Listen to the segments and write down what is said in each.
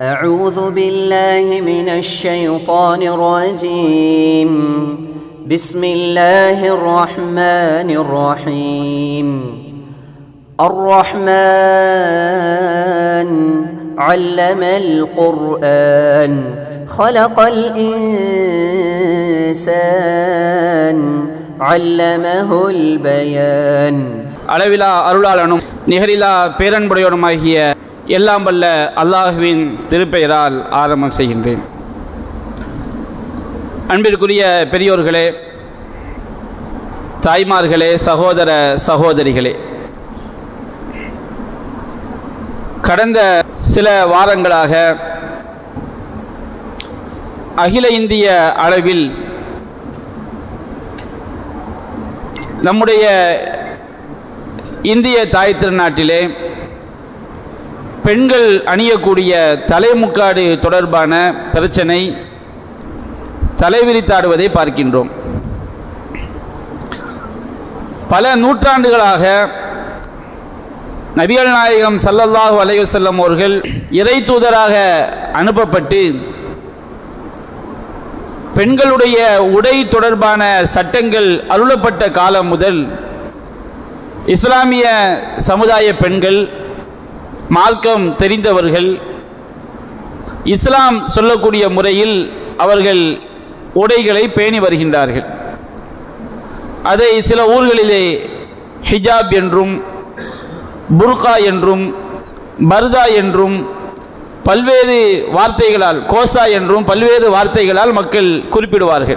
أعوذ بالله من الشيطان الرجيم بسم الله الرحمن الرحيم الرحمن علم القرآن خلق الإنسان علمه البيان அளவிலா அருளாளனும் நிகரிலா பேரன்புடையவனுமாகிய எல்லாம் வல்ல அல்லாஹுவின் திருப்பெயரால் ஆரம்பம் செய்கின்றேன் அன்பிற்குரிய பெரியோர்களே தாய்மார்களே சகோதர சகோதரிகளே கடந்த சில வாரங்களாக அகில இந்திய அளவில் நம்முடைய இந்திய தாய் திருநாட்டிலே பெண்கள் அணியக்கூடிய தலைமுக்காடு தொடர்பான பிரச்சனை தலைவிரித்தாடுவதை பார்க்கின்றோம் பல நூற்றாண்டுகளாக நபிகள் நாயகம் சல்லல்லாஹு அலைவசல்லம் அவர்கள் இறை தூதராக அனுப்பப்பட்டு பெண்களுடைய உடை தொடர்பான சட்டங்கள் அருளப்பட்ட காலம் முதல் இஸ்லாமிய சமுதாய பெண்கள் மார்க்கம் தெரிந்தவர்கள் இஸ்லாம் சொல்லக்கூடிய முறையில் அவர்கள் உடைகளை பேணி வருகின்றார்கள் அதை சில ஊர்களிலே ஹிஜாப் என்றும் புர்கா என்றும் பர்தா என்றும் பல்வேறு வார்த்தைகளால் கோசா என்றும் பல்வேறு வார்த்தைகளால் மக்கள் குறிப்பிடுவார்கள்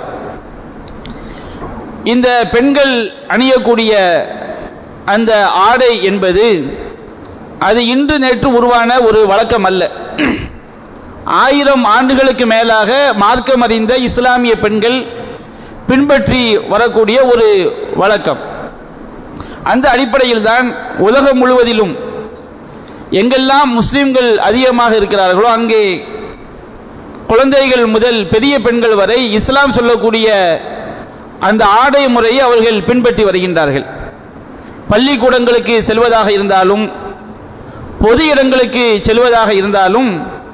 இந்த பெண்கள் அணியக்கூடிய அந்த ஆடை என்பது அது இன்று நேற்று உருவான ஒரு வழக்கம் அல்ல ஆயிரம் ஆண்டுகளுக்கு மேலாக மார்க்கம் அறிந்த இஸ்லாமிய பெண்கள் பின்பற்றி வரக்கூடிய ஒரு வழக்கம் அந்த அடிப்படையில் தான் உலகம் முழுவதிலும் எங்கெல்லாம் முஸ்லிம்கள் அதிகமாக இருக்கிறார்களோ அங்கே குழந்தைகள் முதல் பெரிய பெண்கள் வரை இஸ்லாம் சொல்லக்கூடிய அந்த ஆடை முறையை அவர்கள் பின்பற்றி வருகின்றார்கள் பள்ளிக்கூடங்களுக்கு செல்வதாக இருந்தாலும் பொது இடங்களுக்கு செல்வதாக இருந்தாலும்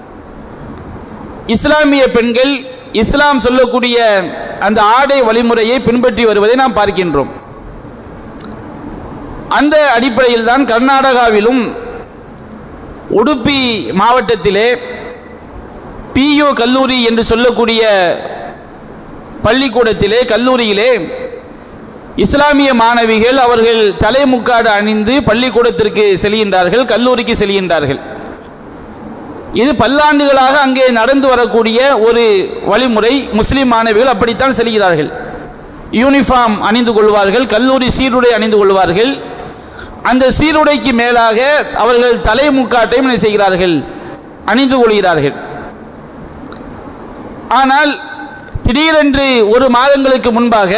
இஸ்லாமிய பெண்கள் இஸ்லாம் சொல்லக்கூடிய அந்த ஆடை வழிமுறையை பின்பற்றி வருவதை நாம் பார்க்கின்றோம் அந்த அடிப்படையில் தான் கர்நாடகாவிலும் உடுப்பி மாவட்டத்திலே பியு கல்லூரி என்று சொல்லக்கூடிய பள்ளிக்கூடத்திலே கல்லூரியிலே இஸ்லாமிய மாணவிகள் அவர்கள் தலைமுக்காடு அணிந்து பள்ளிக்கூடத்திற்கு செல்கின்றார்கள் கல்லூரிக்கு செல்கின்றார்கள் இது பல்லாண்டுகளாக அங்கே நடந்து வரக்கூடிய ஒரு வழிமுறை முஸ்லிம் மாணவிகள் அப்படித்தான் செல்கிறார்கள் யூனிஃபார்ம் அணிந்து கொள்வார்கள் கல்லூரி சீருடை அணிந்து கொள்வார்கள் அந்த சீருடைக்கு மேலாக அவர்கள் தலைமுக்காட்டையும் என்ன செய்கிறார்கள் அணிந்து கொள்கிறார்கள் ஆனால் திடீரென்று ஒரு மாதங்களுக்கு முன்பாக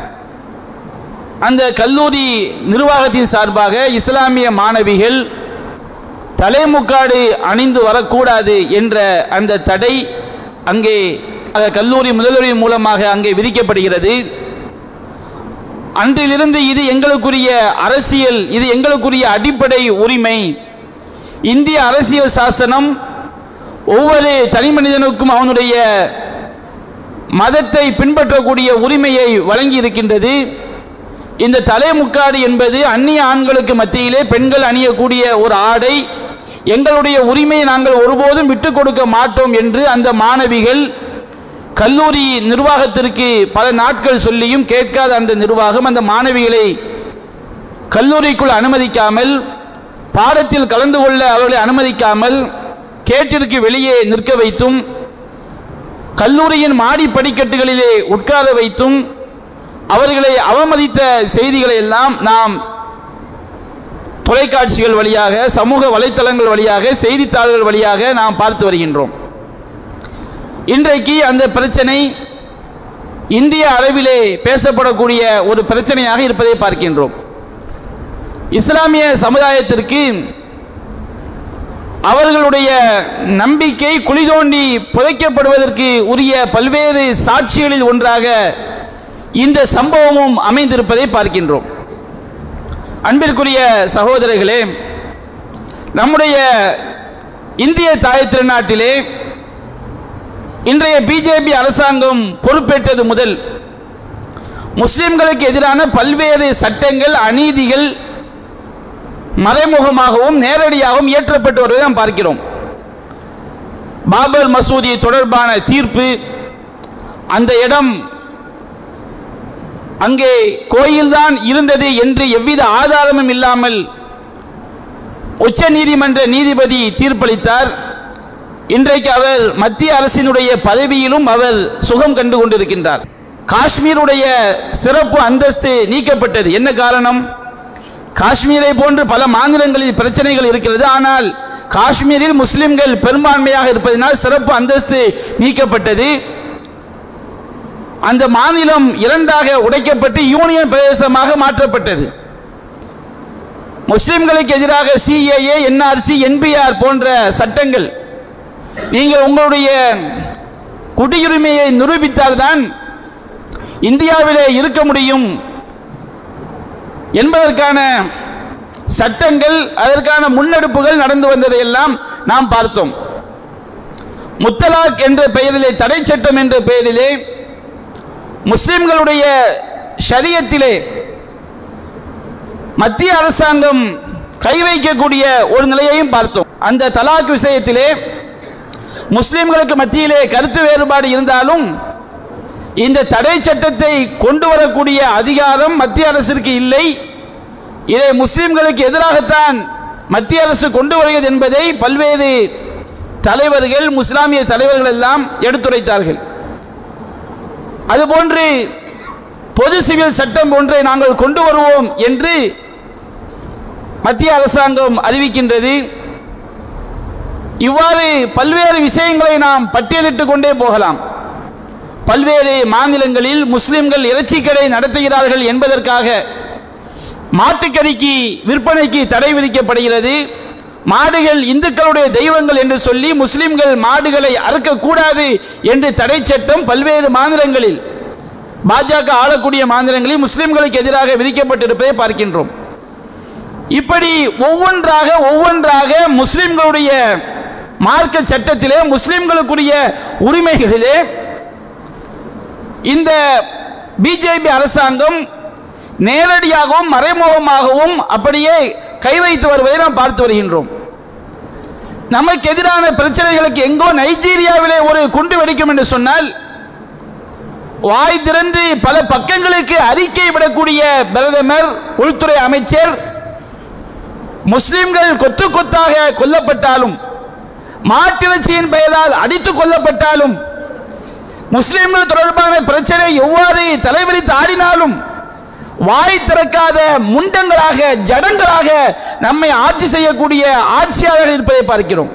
அந்த கல்லூரி நிர்வாகத்தின் சார்பாக இஸ்லாமிய மாணவிகள் தலைமுக்காடு அணிந்து வரக்கூடாது என்ற அந்த தடை அங்கே கல்லூரி முதல்வரின் மூலமாக அங்கே விதிக்கப்படுகிறது அன்றிலிருந்து இது எங்களுக்குரிய அரசியல் இது எங்களுக்குரிய அடிப்படை உரிமை இந்திய அரசியல் சாசனம் ஒவ்வொரு தனி மனிதனுக்கும் அவனுடைய மதத்தை பின்பற்றக்கூடிய உரிமையை வழங்கி இருக்கின்றது இந்த தலைமுக்காடு என்பது அந்நிய ஆண்களுக்கு மத்தியிலே பெண்கள் அணியக்கூடிய ஒரு ஆடை எங்களுடைய உரிமையை நாங்கள் ஒருபோதும் விட்டுக் கொடுக்க மாட்டோம் என்று அந்த மாணவிகள் கல்லூரி நிர்வாகத்திற்கு பல நாட்கள் சொல்லியும் கேட்காத அந்த நிர்வாகம் அந்த மாணவிகளை கல்லூரிக்குள் அனுமதிக்காமல் பாடத்தில் கலந்து கொள்ள அவர்களை அனுமதிக்காமல் கேட்டிற்கு வெளியே நிற்க வைத்தும் கல்லூரியின் மாடி படிக்கட்டுகளிலே உட்கார வைத்தும் அவர்களை அவமதித்த செய்திகளை எல்லாம் நாம் தொலைக்காட்சிகள் வழியாக சமூக வலைத்தளங்கள் வழியாக செய்தித்தாள்கள் வழியாக நாம் பார்த்து வருகின்றோம் இன்றைக்கு அந்த பிரச்சனை இந்திய அளவிலே பேசப்படக்கூடிய ஒரு பிரச்சனையாக இருப்பதை பார்க்கின்றோம் இஸ்லாமிய சமுதாயத்திற்கு அவர்களுடைய நம்பிக்கை குழி தோண்டி புதைக்கப்படுவதற்கு உரிய பல்வேறு சாட்சிகளில் ஒன்றாக இந்த சம்பவமும் அமைந்திருப்பதை பார்க்கின்றோம் அன்பிற்குரிய சகோதரர்களே நம்முடைய இந்திய தாய் திருநாட்டிலே இன்றைய பிஜேபி அரசாங்கம் பொறுப்பேற்றது முதல் முஸ்லிம்களுக்கு எதிரான பல்வேறு சட்டங்கள் அநீதிகள் மறைமுகமாகவும் நேரடியாகவும் இயற்றப்பட்டு வருவதை நாம் பார்க்கிறோம் பாபர் மசூதி தொடர்பான தீர்ப்பு அந்த இடம் அங்கே கோயில்தான் இருந்தது என்று எவ்வித ஆதாரமும் இல்லாமல் உச்ச நீதிமன்ற நீதிபதி தீர்ப்பளித்தார் இன்றைக்கு அவர் மத்திய அரசினுடைய பதவியிலும் அவர் சுகம் கண்டு கொண்டிருக்கின்றார் காஷ்மீருடைய சிறப்பு அந்தஸ்து நீக்கப்பட்டது என்ன காரணம் காஷ்மீரை போன்று பல மாநிலங்களில் பிரச்சனைகள் இருக்கிறது ஆனால் காஷ்மீரில் முஸ்லிம்கள் பெரும்பான்மையாக இருப்பதனால் சிறப்பு அந்தஸ்து நீக்கப்பட்டது அந்த மாநிலம் இரண்டாக உடைக்கப்பட்டு யூனியன் பிரதேசமாக மாற்றப்பட்டது முஸ்லிம்களுக்கு எதிராக சிஏஏ என்ஆர்சி என்பிஆர் போன்ற சட்டங்கள் நீங்கள் உங்களுடைய குடியுரிமையை நிரூபித்தால்தான் இந்தியாவிலே இருக்க முடியும் என்பதற்கான சட்டங்கள் அதற்கான முன்னெடுப்புகள் நடந்து வந்ததையெல்லாம் நாம் பார்த்தோம் முத்தலாக் என்ற பெயரிலே தடை சட்டம் என்ற பெயரிலே முஸ்லிம்களுடைய ஷரியத்திலே மத்திய அரசாங்கம் கை வைக்கக்கூடிய ஒரு நிலையையும் பார்த்தோம் அந்த தலாக் விஷயத்திலே முஸ்லிம்களுக்கு மத்தியிலே கருத்து வேறுபாடு இருந்தாலும் இந்த தடை சட்டத்தை கொண்டு வரக்கூடிய அதிகாரம் மத்திய அரசிற்கு இல்லை இதை முஸ்லிம்களுக்கு எதிராகத்தான் மத்திய அரசு கொண்டு வருகிறது என்பதை பல்வேறு தலைவர்கள் முஸ்லாமிய தலைவர்கள் எல்லாம் எடுத்துரைத்தார்கள் அதுபோன்று பொது சிவில் சட்டம் ஒன்றை நாங்கள் கொண்டு வருவோம் என்று மத்திய அரசாங்கம் அறிவிக்கின்றது இவ்வாறு பல்வேறு விஷயங்களை நாம் பட்டியலிட்டு கொண்டே போகலாம் பல்வேறு மாநிலங்களில் முஸ்லிம்கள் இறைச்சி கடை நடத்துகிறார்கள் என்பதற்காக மாட்டுக்கறிக்கு விற்பனைக்கு தடை விதிக்கப்படுகிறது மாடுகள் இந்துக்களுடைய தெய்வங்கள் என்று சொல்லி முஸ்லிம்கள் மாடுகளை அறுக்கக்கூடாது என்று தடை சட்டம் பல்வேறு மாநிலங்களில் பாஜக ஆளக்கூடிய மாநிலங்களில் முஸ்லிம்களுக்கு எதிராக விதிக்கப்பட்டிருப்பதை பார்க்கின்றோம் இப்படி ஒவ்வொன்றாக ஒவ்வொன்றாக முஸ்லிம்களுடைய மார்க்க சட்டத்திலே முஸ்லிம்களுக்குரிய உரிமைகளிலே இந்த பிஜேபி அரசாங்கம் நேரடியாகவும் மறைமுகமாகவும் அப்படியே கை வைத்து வருவதை நாம் பார்த்து வருகின்றோம் நமக்கு எதிரான பிரச்சனைகளுக்கு எங்கோ நைஜீரியாவிலே ஒரு குண்டு வெடிக்கும் என்று சொன்னால் வாய் திறந்து பல பக்கங்களுக்கு அறிக்கை விடக்கூடிய பிரதமர் உள்துறை அமைச்சர் முஸ்லிம்கள் கொத்து கொத்தாக கொல்லப்பட்டாலும் மாட்டிறைச்சியின் பெயரால் அடித்துக் கொல்லப்பட்டாலும் முஸ்லிம்கள் தொடர்பான பிரச்சனை எவ்வாறு தலைவரித்து ஆடினாலும் வாய் திறக்காத முண்டங்களாக ஜடங்களாக நம்மை ஆட்சி செய்யக்கூடிய ஆட்சியாளர்கள் இருப்பதை பார்க்கிறோம்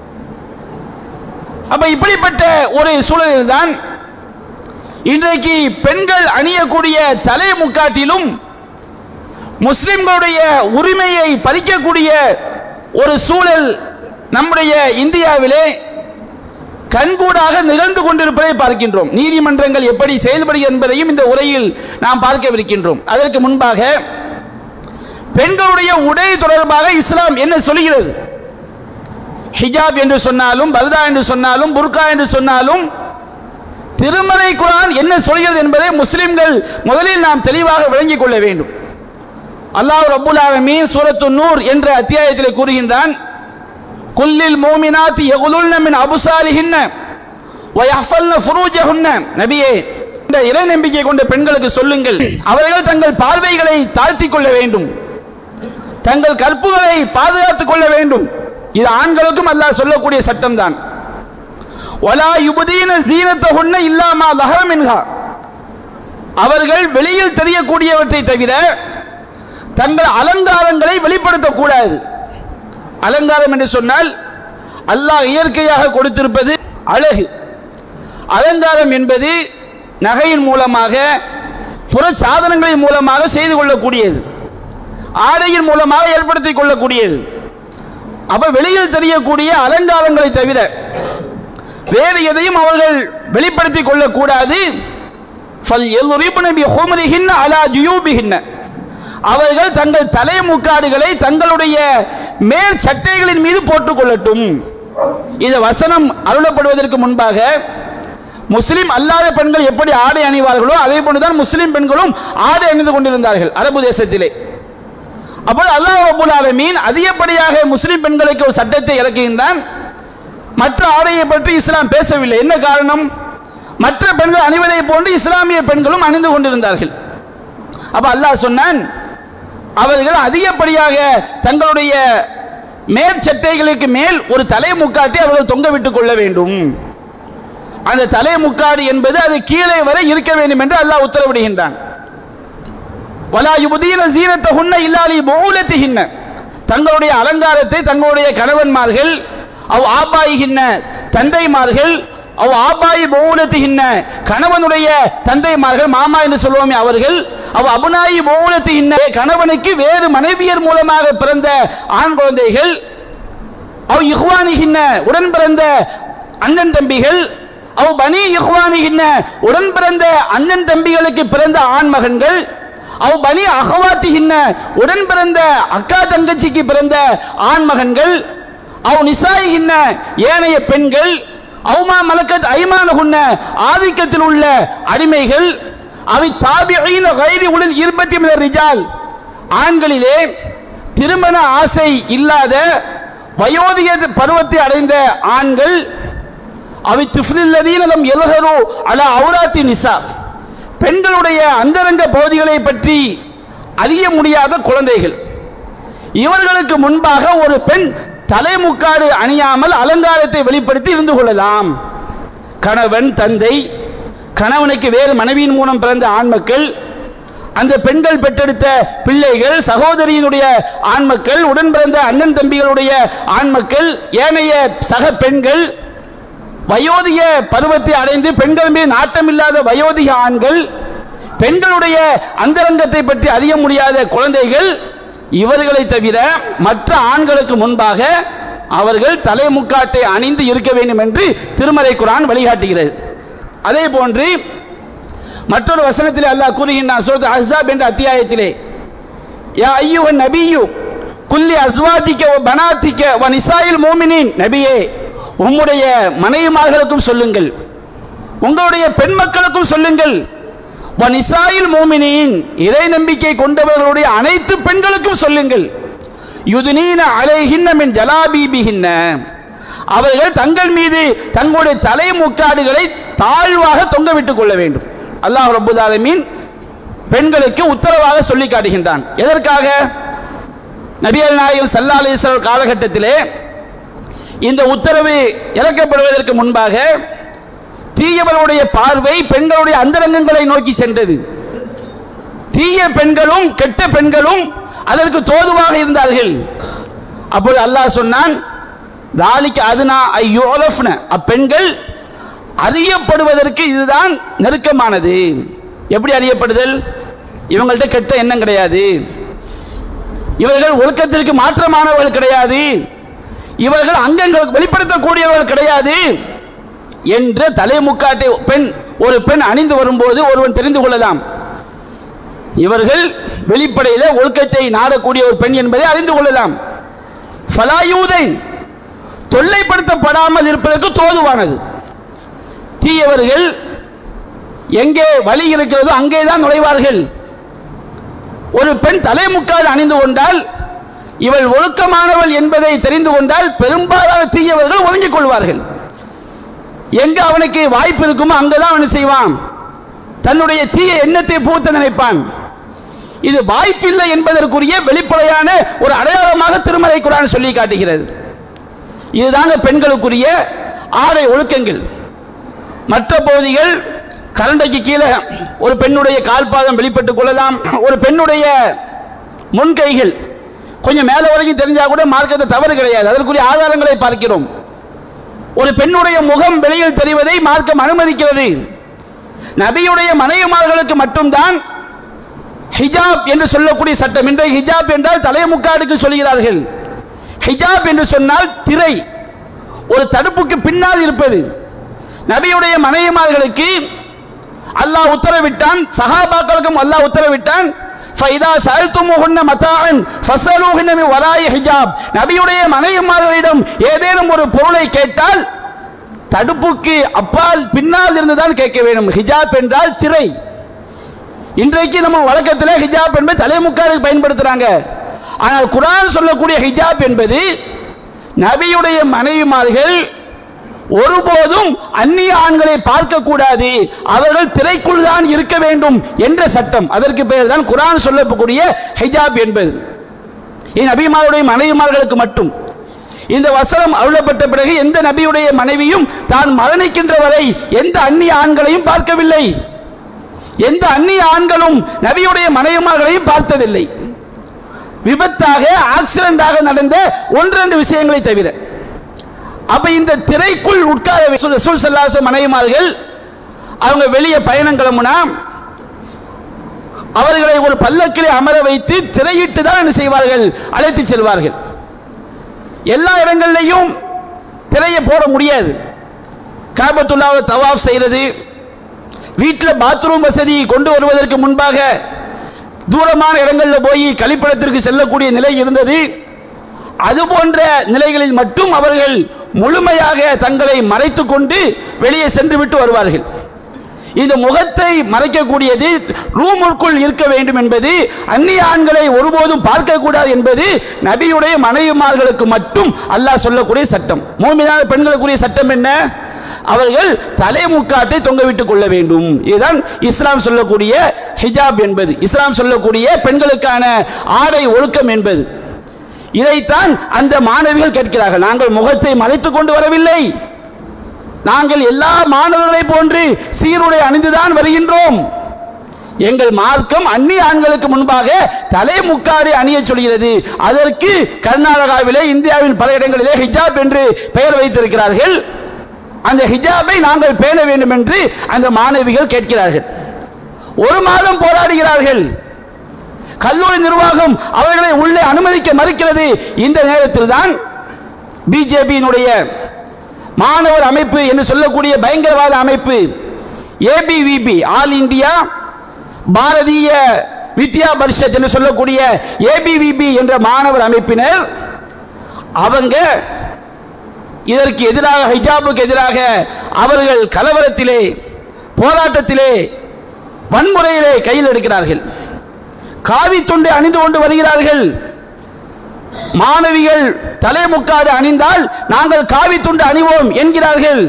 அப்ப இப்படிப்பட்ட ஒரு சூழலில் தான் இன்றைக்கு பெண்கள் அணியக்கூடிய தலை முக்காட்டிலும் முஸ்லிம்களுடைய உரிமையை பறிக்கக்கூடிய ஒரு சூழல் நம்முடைய இந்தியாவிலே கண்கூடாக நிகழ்ந்து கொண்டிருப்பதை பார்க்கின்றோம் நீதிமன்றங்கள் எப்படி செயல்படுகிறது என்பதையும் இந்த உரையில் நாம் பார்க்கவிருக்கின்றோம் அதற்கு முன்பாக பெண்களுடைய உடை தொடர்பாக இஸ்லாம் என்ன சொல்கிறது ஹிஜாப் என்று சொன்னாலும் பல்தா என்று சொன்னாலும் புர்கா என்று சொன்னாலும் திருமலை குரான் என்ன சொல்கிறது என்பதை முஸ்லிம்கள் முதலில் நாம் தெளிவாக விளங்கிக் கொள்ள வேண்டும் அல்லாஹ் ரபுல் ஆலமீன் சூரத்து நூர் என்ற அத்தியாயத்தில் கூறுகின்றான் குல்லில் மோமினாத் யகுலுல்ன மின் அபுசாரிஹின்ன வயஃபல்ன ஃபுரூஜஹுன்ன நபியே இந்த இறை நம்பிக்கை கொண்ட பெண்களுக்கு சொல்லுங்கள் அவர்கள் தங்கள் பார்வைகளை தாழ்த்திக் கொள்ள வேண்டும் தங்கள் கற்புகளை பாதுகாத்துக் கொள்ள வேண்டும் இது ஆண்களுக்கும் அல்லாஹ் சொல்லக்கூடிய சட்டம் தான் ஒலா யுபதீன ஜீனத்தகுன்ன இல்லாமா லஹரம் மின்ஹா அவர்கள் வெளியில் தெரியக்கூடியவற்றை தவிர தங்கள் அலங்காரங்களை வெளிப்படுத்தக்கூடாது அலங்காரம் என்று சொன்னால் அல்லாஹ் இயற்கையாக கொடுத்திருப்பது அழகு அலங்காரம் என்பது நகையின் மூலமாக புற சாதனங்களின் மூலமாக செய்து கொள்ளக்கூடியது ஆடையின் மூலமாக ஏற்படுத்திக் கொள்ளக்கூடியது அப்ப வெளியில் தெரியக்கூடிய அலங்காரங்களை தவிர வேறு எதையும் அவர்கள் வெளிப்படுத்திக் கொள்ளக்கூடாது அலா ஜுயூபிஹின்ன அவர்கள் தங்கள் தலை முக்காடுகளை தங்களுடைய மேற் சட்டைகளின் மீது போட்டுக் கொள்ளட்டும் இந்த வசனம் அருளப்படுவதற்கு முன்பாக முஸ்லிம் அல்லாத பெண்கள் எப்படி ஆடை அணிவார்களோ அதே போன்றுதான் முஸ்லிம் பெண்களும் ஆடை அணிந்து கொண்டிருந்தார்கள் அரபு தேசத்திலே அப்போது அல்லாஹ் ரபுல் ஆலமீன் அதிகப்படியாக முஸ்லிம் பெண்களுக்கு ஒரு சட்டத்தை இறக்குகின்றான் மற்ற ஆடையை பற்றி இஸ்லாம் பேசவில்லை என்ன காரணம் மற்ற பெண்கள் அணிவதை போன்று இஸ்லாமிய பெண்களும் அணிந்து கொண்டிருந்தார்கள் அப்ப அல்லாஹ் சொன்னான் அவர்கள் அதிகப்படியாக தங்களுடைய மேற்சட்டைகளுக்கு மேல் ஒரு தலை முக்காட்டி அவர்கள் தொங்க விட்டுக் கொள்ள வேண்டும் அந்த தலை முக்காடு என்பது அது கீழே வரை இருக்க வேண்டும் என்று அல்லாஹ் உத்தரவிடுகின்றான் வலா யுபதீன சீனத்தஹுன்ன இல்லாலி பௌலத்திஹின்ன தங்களுடைய அலங்காரத்தை தங்களுடைய கணவன்மார்கள் அவ் ஆபாயிகின்ன தந்தைமார்கள் அவ் ஆபாயி பௌலத்திகின்ன கணவனுடைய தந்தைமார்கள் மாமா என்று சொல்லுவோமே அவர்கள் அவ் அபுனாயி பௌலத்திகின்ன கணவனுக்கு வேறு மனைவியர் மூலமாக பிறந்த ஆண் குழந்தைகள் அவ் இஹ்வானிகின்ன உடன் பிறந்த அண்ணன் தம்பிகள் அவ் பனி இஹ்வானிகின்ன உடன் பிறந்த அண்ணன் தம்பிகளுக்கு பிறந்த ஆண் மகன்கள் அவ் பனி அகவாத்திகின்ன உடன் பிறந்த அக்கா தங்கச்சிக்கு பிறந்த ஆண் மகன்கள் அவ் நிசாயிகின்ன ஏனைய பெண்கள் அவுமா மலக்கத் ஐமானகுன்ன ஆதிக்கத்தில் உள்ள அடிமைகள் அவை தாபியின் கைதி உடன் இருபத்தி மினர் ரிஜால் ஆண்களிலே திருமண ஆசை இல்லாத வயோதிக பருவத்தை அடைந்த ஆண்கள் அவை துஃபில்லதீனலம் எல்ஹரு அலா அவுராத்தி நிசா பெண்களுடைய அந்தரங்க பகுதிகளை பற்றி அறிய முடியாத குழந்தைகள் இவர்களுக்கு முன்பாக ஒரு பெண் தலைமுக்காடு அணியாமல் அலங்காரத்தை வெளிப்படுத்தி இருந்து கொள்ளலாம் கணவன் தந்தை கணவனுக்கு வேறு மனைவியின் மூலம் பிறந்த ஆண்மக்கள் அந்த பெண்கள் பெற்றெடுத்த பிள்ளைகள் சகோதரியினுடைய ஆண்மக்கள் உடன் பிறந்த அண்ணன் தம்பிகளுடைய ஆண்மக்கள் ஏனைய சக பெண்கள் வயோதிக பருவத்தை அடைந்து பெண்கள் மீது நாட்டமில்லாத வயோதிக ஆண்கள் பெண்களுடைய அந்தரங்கத்தை பற்றி அறிய முடியாத குழந்தைகள் இவர்களை தவிர மற்ற ஆண்களுக்கு முன்பாக அவர்கள் தலைமுக்காட்டை அணிந்து இருக்க வேண்டும் என்று திருமலை குரான் வழிகாட்டுகிறது அதே போன்று மற்றொரு வசனத்தில் அல்லாஹ் கூறுகின்றான் சூரத் அஹ்ஸாப் என்ற அத்தியாயத்திலே யா ஐயுவன் நபியு குல்லி அஸ்வாதிக்க வ பனாத்திக்க வ நிசாயில் மோமினின் நபியே உம்முடைய மனைவிமார்களுக்கும் சொல்லுங்கள் உங்களுடைய பெண் மக்களுக்கும் சொல்லுங்கள் வ நிசாயில் மோமினின் இறை நம்பிக்கை கொண்டவர்களுடைய அனைத்து பெண்களுக்கும் சொல்லுங்கள் யுதுனீன அலைஹின்ன மின் ஜலாபீபிஹின்ன அவர்கள் தங்கள் மீது தங்களுடைய தலை முக்காடுகளை தாழ்வாக தொங்க விட்டுக் கொள்ள வேண்டும் அல்லாஹ் ரப்புல் ஆலமீன் பெண்களுக்கு உத்தரவாக சொல்லி காட்டுகின்றான் எதற்காக நபிகள் நாயகம் சல்லா அலிஸ்வரர் காலகட்டத்திலே இந்த உத்தரவு இறக்கப்படுவதற்கு முன்பாக தீயவர்களுடைய பார்வை பெண்களுடைய அந்தரங்கங்களை நோக்கி சென்றது தீய பெண்களும் கெட்ட பெண்களும் அதற்கு தோதுவாக இருந்தார்கள் அப்பொழுது அல்லாஹ் சொன்னான் தாலிக்கு அதுனா ஐயோலஃப்ன அப்பெண்கள் அறியப்படுவதற்கு இதுதான் நெருக்கமானது எப்படி அறியப்படுதல் இவங்கள்ட்ட கெட்ட எண்ணம் கிடையாது இவர்கள் ஒழுக்கத்திற்கு மாற்றமானவர்கள் கிடையாது இவர்கள் அங்கங்கள் வெளிப்படுத்தக்கூடியவர்கள் கிடையாது என்ற தலைமுக்காட்டை பெண் ஒரு பெண் அணிந்து வரும்போது ஒருவன் தெரிந்து கொள்ளலாம் இவர்கள் வெளிப்படையில் ஒழுக்கத்தை நாடக்கூடிய ஒரு பெண் என்பதை அறிந்து கொள்ளலாம் ஃபலாயூதை தொல்லைப்படுத்தப்படாமல் இருப்பதற்கு தோதுவானது தீயவர்கள் எங்கே வழி இருக்கிறதோ அங்கே தான் நுழைவார்கள் ஒரு பெண் தலைமுக்கால் அணிந்து கொண்டால் இவள் ஒழுக்கமானவள் என்பதை தெரிந்து கொண்டால் பெரும்பாலான தீயவர்கள் ஒதுங்கிக் கொள்வார்கள் எங்க அவனுக்கு வாய்ப்பு இருக்குமோ அங்கதான் அவன் செய்வான் தன்னுடைய தீய எண்ணத்தை பூத்த நினைப்பான் இது வாய்ப்பில்லை என்பதற்குரிய வெளிப்படையான ஒரு அடையாளமாக திருமலை குரான் சொல்லி காட்டுகிறது இதுதாங்க பெண்களுக்குரிய ஆடை ஒழுக்கங்கள் மற்ற பகுதிகள் கரண்டைக்கு கீழே ஒரு பெண்ணுடைய கால்பாதம் வெளிப்பட்டுக் கொள்ளலாம் ஒரு பெண்ணுடைய முன்கைகள் கொஞ்சம் மேலே வரைக்கும் தெரிஞ்சா கூட மார்க்கத்தை தவறு கிடையாது அதற்குரிய ஆதாரங்களை பார்க்கிறோம் ஒரு பெண்ணுடைய முகம் வெளியில் தெரிவதை மார்க்கம் அனுமதிக்கிறது நபியுடைய மனைவிமார்களுக்கு மட்டும்தான் ஹிஜாப் என்று சொல்லக்கூடிய சட்டம் இன்றைய ஹிஜாப் என்றால் தலைமுக்காடுக்கு சொல்கிறார்கள் ஹிஜாப் என்று சொன்னால் திரை ஒரு தடுப்புக்கு பின்னால் இருப்பது நபியுடைய மனைவிமார்களுக்கு அல்லாஹ் உத்தரவிட்டான் சஹாபாக்களுக்கும் அல்லாஹ் உத்தரவிட்டான் ஃபைதா சல்துமுஹுன்ன மதாஅன் ஃபஸலூஹுன்ன மின் வராயி ஹிஜாப் நபியுடைய மனைவிமார்களிடம் ஏதேனும் ஒரு பொருளை கேட்டால் தடுப்புக்கு அப்பால் பின்னால் இருந்துதான் கேட்க வேண்டும் ஹிஜாப் என்றால் திரை இன்றைக்கு நம்ம வழக்கத்தில் ஹிஜாப் என்பது தலைமுக்காருக்கு பயன்படுத்துறாங்க ஆனால் குரான் சொல்லக்கூடிய ஹிஜாப் என்பது நபியுடைய மனைவிமார்கள் ஒருபோதும் அந்நிய ஆண்களை பார்க்க கூடாது அவர்கள் திரைக்குள் தான் இருக்க வேண்டும் என்ற சட்டம் அதற்கு பெயர் தான் குரான் சொல்லக்கூடிய ஹிஜாப் என்பது இது நபிமாருடைய மனைவிமார்களுக்கு மட்டும் இந்த வசனம் அருளப்பட்ட பிறகு எந்த நபியுடைய மனைவியும் தான் மரணிக்கின்ற வரை எந்த அந்நிய ஆண்களையும் பார்க்கவில்லை எந்த அந்நிய ஆண்களும் நபியுடைய மனைவிமார்களையும் பார்த்ததில்லை விபத்தாக ஆக்சிடென்டாக நடந்த ஒன்றெண்டு விஷயங்களை தவிர அப்ப இந்த திரைக்குள் உட்கார ரசூல் சல்லாச மனைவிமார்கள் அவங்க வெளியே பயணம் கிளம்புனா அவர்களை ஒரு பல்லக்கிலே அமர வைத்து திரையிட்டு தான் என்ன செய்வார்கள் அழைத்து செல்வார்கள் எல்லா இடங்கள்லையும் திரையை போட முடியாது காபத்துல்லாவை தவாஃப் செய்கிறது வீட்டில் பாத்ரூம் வசதி கொண்டு வருவதற்கு முன்பாக தூரமான இடங்களில் போய் கழிப்பிடத்திற்கு செல்லக்கூடிய நிலை இருந்தது அது போன்ற நிலைகளில் மட்டும் அவர்கள் முழுமையாக தங்களை மறைத்துக் கொண்டு வெளியே சென்று விட்டு வருவார்கள் இந்த முகத்தை மறைக்கக்கூடியது ரூமுக்குள் இருக்க வேண்டும் என்பது அந்நிய ஆண்களை ஒருபோதும் பார்க்கக்கூடாது என்பது நபியுடைய மனைவிமார்களுக்கு மட்டும் அல்லாஹ் சொல்லக்கூடிய சட்டம் மூமியான பெண்களுக்குரிய சட்டம் என்ன அவர்கள் தலைமுக்காட்டை தொங்க விட்டுக் கொள்ள வேண்டும் இதுதான் இஸ்லாம் சொல்லக்கூடிய ஹிஜாப் என்பது இஸ்லாம் சொல்லக்கூடிய பெண்களுக்கான ஆடை ஒழுக்கம் என்பது இதைத்தான் அந்த மாணவிகள் கேட்கிறார்கள் நாங்கள் முகத்தை மறைத்துக் கொண்டு வரவில்லை நாங்கள் எல்லா மாணவர்களை போன்று சீருடை அணிந்துதான் வருகின்றோம் எங்கள் மார்க்கம் அந்நிய ஆண்களுக்கு முன்பாக தலைமுக்காடு அணிய சொல்கிறது அதற்கு கர்நாடகாவிலே இந்தியாவின் பல இடங்களிலே ஹிஜாப் என்று பெயர் வைத்திருக்கிறார்கள் அந்த ஹிஜாபை நாங்கள் பேண வேண்டும் என்று அந்த மாணவிகள் கேட்கிறார்கள் ஒரு மாதம் போராடுகிறார்கள் கல்லூரி நிர்வாகம் அவர்களை உள்ளே அனுமதிக்க மறுக்கிறது இந்த நேரத்தில் தான் பிஜேபியினுடைய மாணவர் அமைப்பு என்று சொல்லக்கூடிய பயங்கரவாத அமைப்பு ABVP All India Bharatiya Vidya Parishad என்று சொல்லக்கூடிய ஏபிவிபி என்ற மாணவர் அமைப்பினர் அவங்க இதற்கு எதிராக ஹிஜாபுக்கு எதிராக அவர்கள் கலவரத்திலே போராட்டத்திலே வன்முறையிலே கையில் எடுக்கிறார்கள் காவி துண்டை அணிந்து கொண்டு வருகிறார்கள் மாணவிகள் தலைமுக்காடு அணிந்தால் நாங்கள் காவி துண்டு அணிவோம் என்கிறார்கள்